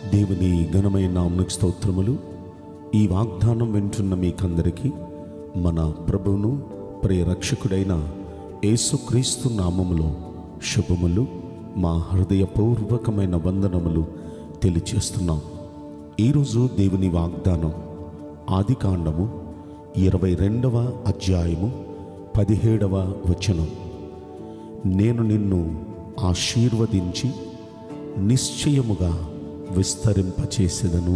దేవుని ఘనమైన నామకు స్తోత్రములు ఈ వాగ్దానం వింటున్న మీకందరికీ మన ప్రభువును ప్రియ రక్షకుడైన యేసుక్రీస్తు నామములో శుభములు మా హృదయపూర్వకమైన వందనములు తెలియచేస్తున్నాం ఈరోజు దేవుని వాగ్దానం ఆది కాండము ఇరవై రెండవ అధ్యాయము పదిహేడవ వచనం నేను నిన్ను ఆశీర్వదించి నిశ్చయముగా విస్తరింపచేసేదను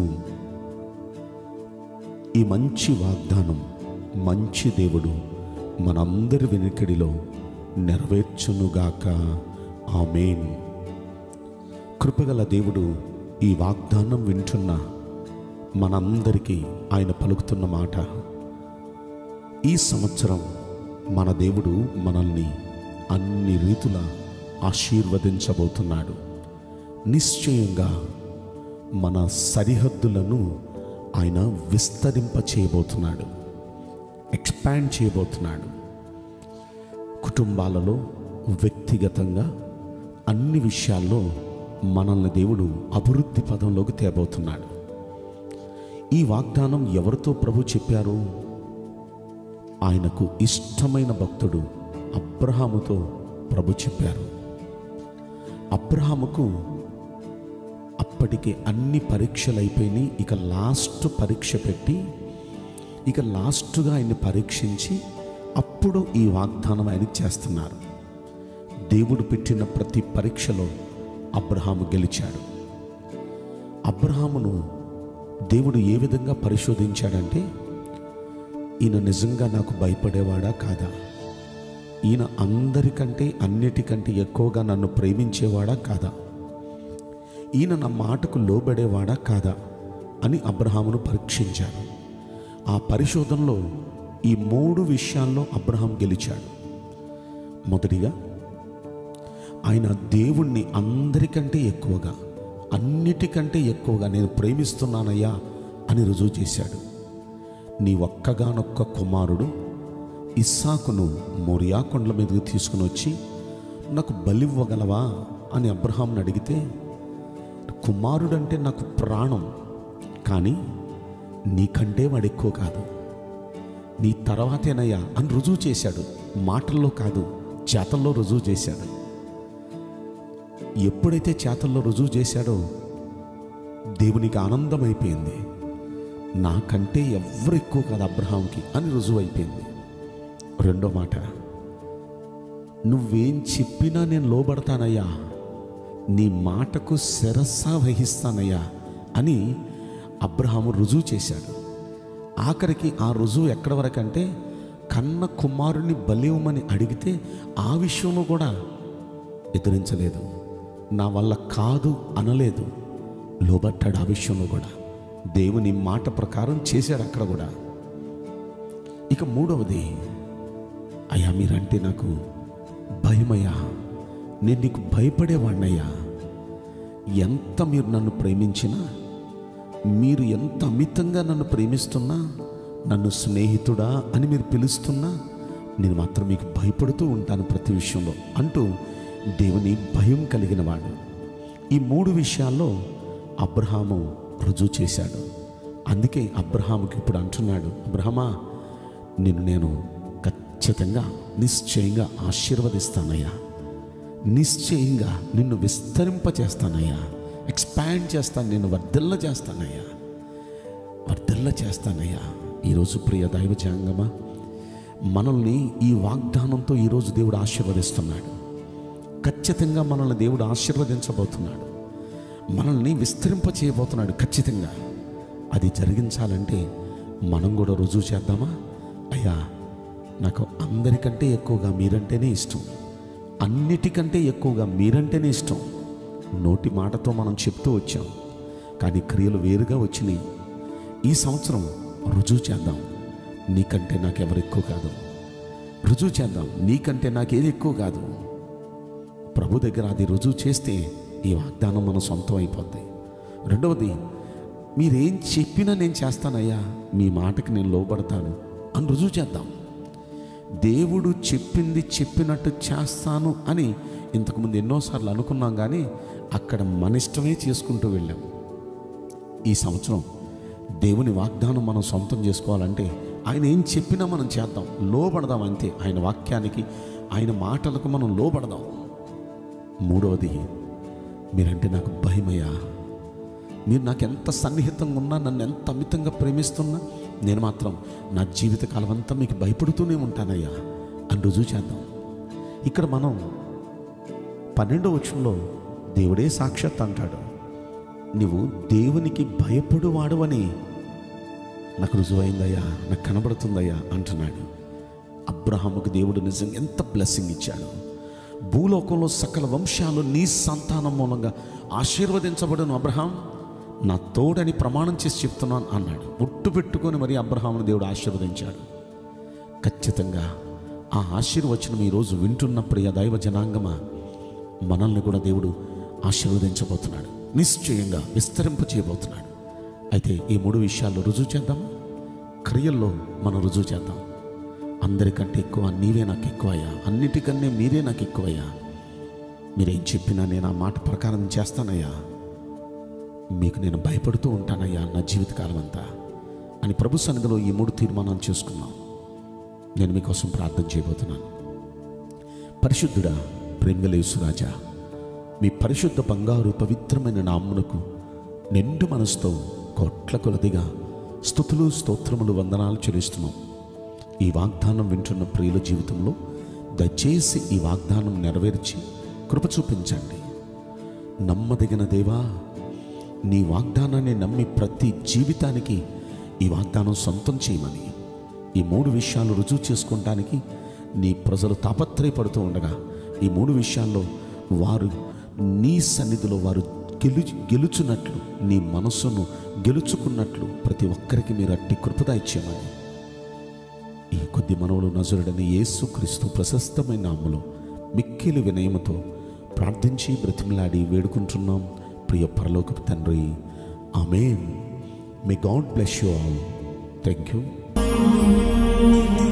ఈ మంచి వాగ్దానం మంచి దేవుడు మనందరి వెనుకడిలో నెరవేర్చునుగాక ఆమెన్ కృపగల దేవుడు ఈ వాగ్దానం వింటున్న మనందరికీ ఆయన పలుకుతున్న మాట ఈ సంవత్సరం మన దేవుడు మనల్ని అన్ని రీతుల ఆశీర్వదించబోతున్నాడు నిశ్చయంగా మన సరిహద్దులను ఆయన విస్తరింప చేయబోతున్నాడు ఎక్స్పాండ్ చేయబోతున్నాడు కుటుంబాలలో వ్యక్తిగతంగా అన్ని విషయాల్లో మనల్ని దేవుడు అభివృద్ధి పదంలోకి తేబోతున్నాడు ఈ వాగ్దానం ఎవరితో ప్రభు చెప్పారు ఆయనకు ఇష్టమైన భక్తుడు అబ్రహాముతో ప్రభు చెప్పారు అబ్రహాముకు అప్పటికి అన్ని పరీక్షలు అయిపోయినాయి ఇక లాస్ట్ పరీక్ష పెట్టి ఇక లాస్ట్గా ఆయన్ని పరీక్షించి అప్పుడు ఈ వాగ్దానం ఆయనకి చేస్తున్నారు దేవుడు పెట్టిన ప్రతి పరీక్షలో అబ్రహాము గెలిచాడు అబ్రహామును దేవుడు ఏ విధంగా పరిశోధించాడంటే ఈయన నిజంగా నాకు భయపడేవాడా కాదా ఈయన అందరికంటే అన్నిటికంటే ఎక్కువగా నన్ను ప్రేమించేవాడా కాదా ఈయన నా మాటకు లోబడేవాడా కాదా అని అబ్రహామును పరీక్షించాడు ఆ పరిశోధనలో ఈ మూడు విషయాల్లో అబ్రహాం గెలిచాడు మొదటిగా ఆయన దేవుణ్ణి అందరికంటే ఎక్కువగా అన్నిటికంటే ఎక్కువగా నేను ప్రేమిస్తున్నానయ్యా అని రుజువు చేశాడు నీ ఒక్కగానొక్క కుమారుడు ఇస్సాకును మోరియా కొండల మీదకి తీసుకుని వచ్చి నాకు బలివ్వగలవా అని అబ్రహాంని అడిగితే కుమారుడంటే నాకు ప్రాణం కానీ నీకంటే వాడు ఎక్కువ కాదు నీ తర్వాతేనయ్యా అని రుజువు చేశాడు మాటల్లో కాదు చేతల్లో రుజువు చేశాడు ఎప్పుడైతే చేతల్లో రుజువు చేశాడో దేవునికి ఆనందమైపోయింది నాకంటే ఎవరు ఎక్కువ కాదు అబ్రహాంకి అని రుజువు అయిపోయింది రెండో మాట నువ్వేం చెప్పినా నేను లోబడతానయ్యా నీ మాటకు శిరస్స వహిస్తానయ్యా అని అబ్రహాము రుజువు చేశాడు ఆఖరికి ఆ రుజువు ఎక్కడి వరకు అంటే కన్న కుమారుని బలివ్వమని అడిగితే ఆ విషయంలో కూడా ఎదిరించలేదు నా వల్ల కాదు అనలేదు లోబట్టాడు ఆ విషయంలో కూడా దేవుని మాట ప్రకారం చేశాడు అక్కడ కూడా ఇక మూడవది అయ్యా మీరంటే నాకు భయమయ్యా నేను నీకు భయపడేవాడినయ్యా ఎంత మీరు నన్ను ప్రేమించినా మీరు ఎంత అమితంగా నన్ను ప్రేమిస్తున్నా నన్ను స్నేహితుడా అని మీరు పిలుస్తున్నా నేను మాత్రం మీకు భయపడుతూ ఉంటాను ప్రతి విషయంలో అంటూ దేవుని భయం కలిగిన వాడు ఈ మూడు విషయాల్లో అబ్రహాము రుజువు చేశాడు అందుకే అబ్రహాముకి ఇప్పుడు అంటున్నాడు అబ్రహమా నిన్ను నేను ఖచ్చితంగా నిశ్చయంగా ఆశీర్వదిస్తానయ్యా నిశ్చయంగా నిన్ను విస్తరింప చేస్తానయ్యా ఎక్స్పాండ్ చేస్తాను నిన్ను వర్ధిల్ల చేస్తానయ్యా వర్ధిల్ల చేస్తానయ్యా ఈరోజు ప్రియ దైవ జంగమా మనల్ని ఈ వాగ్దానంతో ఈరోజు దేవుడు ఆశీర్వదిస్తున్నాడు ఖచ్చితంగా మనల్ని దేవుడు ఆశీర్వదించబోతున్నాడు మనల్ని విస్తరింప చేయబోతున్నాడు ఖచ్చితంగా అది జరిగించాలంటే మనం కూడా రుజువు చేద్దామా అయ్యా నాకు అందరికంటే ఎక్కువగా మీరంటేనే ఇష్టం అన్నిటికంటే ఎక్కువగా మీరంటేనే ఇష్టం నోటి మాటతో మనం చెప్తూ వచ్చాం కానీ క్రియలు వేరుగా వచ్చినాయి ఈ సంవత్సరం రుజువు చేద్దాం నీకంటే నాకెవరు ఎక్కువ కాదు రుజువు చేద్దాం నీకంటే నాకేది ఎక్కువ కాదు ప్రభు దగ్గర అది రుజువు చేస్తే ఈ వాగ్దానం మన సొంతం అయిపోద్ది రెండవది మీరేం చెప్పినా నేను చేస్తానయ్యా మీ మాటకి నేను లోబడతాను అని రుజువు చేద్దాం దేవుడు చెప్పింది చెప్పినట్టు చేస్తాను అని ఇంతకుముందు ఎన్నోసార్లు అనుకున్నాం కానీ అక్కడ మన ఇష్టమే చేసుకుంటూ వెళ్ళాం ఈ సంవత్సరం దేవుని వాగ్దానం మనం సొంతం చేసుకోవాలంటే ఆయన ఏం చెప్పినా మనం చేద్దాం లోబడదాం అంతే ఆయన వాక్యానికి ఆయన మాటలకు మనం లోబడదాం మూడవది మీరంటే నాకు భయమయ్యా మీరు నాకు ఎంత సన్నిహితంగా ఉన్నా నన్ను ఎంత అమితంగా ప్రేమిస్తున్నా నేను మాత్రం నా జీవితకాలం అంతా మీకు భయపడుతూనే ఉంటానయ్యా అని రుజువు చేద్దాం ఇక్కడ మనం పన్నెండో వచనంలో దేవుడే సాక్షాత్ అంటాడు నువ్వు దేవునికి భయపడువాడవని నాకు రుజువైందయ్యా నాకు కనబడుతుందయ్యా అంటున్నాడు అబ్రహాముకు దేవుడు నిజంగా ఎంత బ్లెస్సింగ్ ఇచ్చాడు భూలోకంలో సకల వంశాలు నీ సంతానం మూలంగా ఆశీర్వదించబడును అబ్రహాం నా తోడని ప్రమాణం చేసి చెప్తున్నాను అన్నాడు ఒట్టు పెట్టుకొని మరి అబ్రహామును దేవుడు ఆశీర్వదించాడు ఖచ్చితంగా ఆ ఆశీర్వచనం ఈరోజు వింటున్న ప్రియ దైవ జనాంగమా మనల్ని కూడా దేవుడు ఆశీర్వదించబోతున్నాడు నిశ్చయంగా విస్తరింప చేయబోతున్నాడు అయితే ఈ మూడు విషయాల్లో రుజువు చేద్దాం క్రియల్లో మనం రుజువు చేద్దాం అందరికంటే ఎక్కువ నీవే నాకు ఎక్కువయ్యా అన్నిటికన్నా మీరే నాకు ఎక్కువయ్యా మీరేం చెప్పినా నేను ఆ మాట ప్రకారం చేస్తానయ్యా మీకు నేను భయపడుతూ ఉంటానయ్యా నా జీవితకాలం అంతా అని ప్రభు సన్నిధిలో ఈ మూడు తీర్మానాలు చేసుకున్నాం నేను మీకోసం ప్రార్థన చేయబోతున్నాను పరిశుద్ధుడా ప్రేమలేసురాజా మీ పరిశుద్ధ బంగారు పవిత్రమైన నామ్మునకు నిండు మనసుతో కోట్ల కొలదిగా స్థుతులు స్తోత్రములు వందనాలు చెల్లిస్తున్నాం ఈ వాగ్దానం వింటున్న ప్రియుల జీవితంలో దయచేసి ఈ వాగ్దానం నెరవేర్చి కృప చూపించండి నమ్మదగిన దేవా నీ వాగ్దానాన్ని నమ్మి ప్రతి జీవితానికి ఈ వాగ్దానం సొంతం చేయమని ఈ మూడు విషయాలు రుజువు చేసుకోవటానికి నీ ప్రజలు తాపత్రయపడుతూ ఉండగా ఈ మూడు విషయాల్లో వారు నీ సన్నిధిలో వారు గెలు గెలుచున్నట్లు నీ మనస్సును గెలుచుకున్నట్లు ప్రతి ఒక్కరికి మీరు అట్టి కృపద ఇచ్చేమని ఈ కొద్ది మనవులు నజరుడని యేసుక్రీస్తు ప్రశస్తమైన నామములో మిక్కిలి వినయముతో ప్రార్థించి బ్రతిమలాడి వేడుకుంటున్నాం ప్రియ పరలోకపు తండ్రి amen may God bless you all thank you